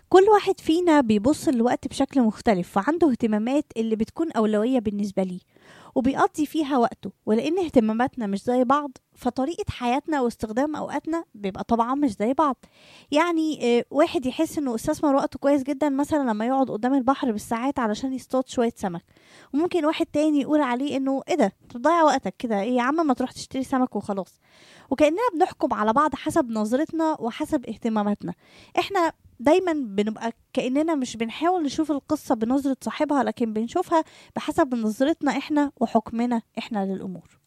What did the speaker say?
كل واحد فينا بيبص للوقت بشكل مختلف وعنده اهتمامات اللي بتكون أولوية بالنسبة ليه وبيقضي فيها وقته ولأن اهتماماتنا مش زي بعض فطريقة حياتنا واستخدام أوقاتنا بيبقى طبعا مش زي بعض يعني آه، واحد يحس انه استثمر وقته كويس جدا مثلا لما يقعد قدام البحر بالساعات علشان يصطاد شوية سمك وممكن واحد تاني يقول عليه انه ايه ده انت بتضيع وقتك كده ايه يا عم ما تروح تشتري سمك وخلاص وكأننا بنحكم على بعض حسب نظرتنا وحسب اهتماماتنا احنا دايما بنبقى كأننا مش بنحاول نشوف القصة بنظرة صاحبها لكن بنشوفها بحسب نظرتنا احنا وحكمنا احنا للأمور